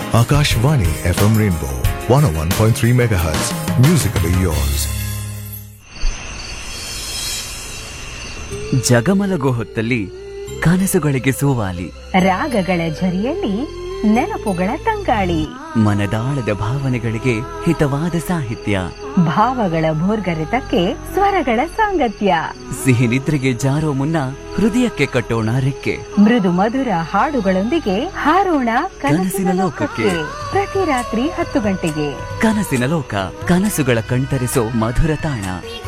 Akashvani FM Rainbow 101.3 MHz. Musically yours. ಜಗಮಲಗೋ ಹೊತ್ತಲ್ಲಿ ಕನಸುಗಳಿಗೆ ಸೋವಾಲಿ ರಾಗಗಳ ಝರಿಯಲ್ಲಿ ನೆನಪುಗಳ ತಂಗಾಳಿ ಮನದಾಳದ ಭಾವನೆಗಳಿಗೆ ಹಿತವಾದ ಸಾಹಿತ್ಯ ಭಾವಗಳ ಭೋರ್ಗರೆತಕ್ಕೆ ಸ್ವರಗಳ ಸಾಂಗತ್ಯ ಸಿಹಿ ನಿದ್ರೆಗೆ ಜಾರೋ ಮುನ್ನ ಹೃದಯಕ್ಕೆ ಕಟ್ಟೋಣ ರೆಕ್ಕೆ ಮೃದು ಮಧುರ ಹಾಡುಗಳೊಂದಿಗೆ ಹಾರೋಣ ಕನಸಿನ ಕನಸಿನ ಲೋಕಕ್ಕೆ. ಲೋಕಕ್ಕೆ ಪ್ರತಿ ರಾತ್ರಿ ಹತ್ತು ಗಂಟೆಗೆ ಕನಸಿನ ಲೋಕ ಕನಸುಗಳ ಕಣ್ತರಿಸೋ ಮಧುರ ತಾಣ